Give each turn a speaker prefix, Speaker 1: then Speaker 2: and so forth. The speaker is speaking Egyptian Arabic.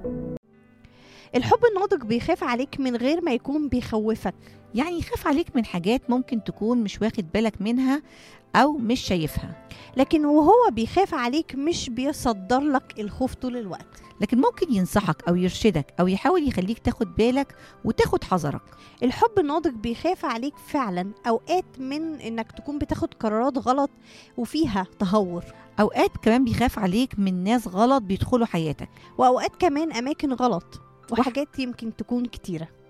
Speaker 1: الحب الناضج بيخاف عليك من غير ما يكون بيخوفك
Speaker 2: يعني يخاف عليك من حاجات ممكن تكون مش واخد بالك منها أو مش شايفها
Speaker 1: لكن وهو بيخاف عليك مش بيصدر لك الخوف طول الوقت
Speaker 2: لكن ممكن ينصحك أو يرشدك أو يحاول يخليك تاخد بالك وتاخد حذرك
Speaker 1: الحب الناضج بيخاف عليك فعلا اوقات من انك تكون بتاخد قرارات غلط وفيها تهور
Speaker 2: أوقات كمان بيخاف عليك من ناس غلط بيدخلوا حياتك
Speaker 1: واوقات كمان اماكن غلط وحاجات يمكن تكون كتيره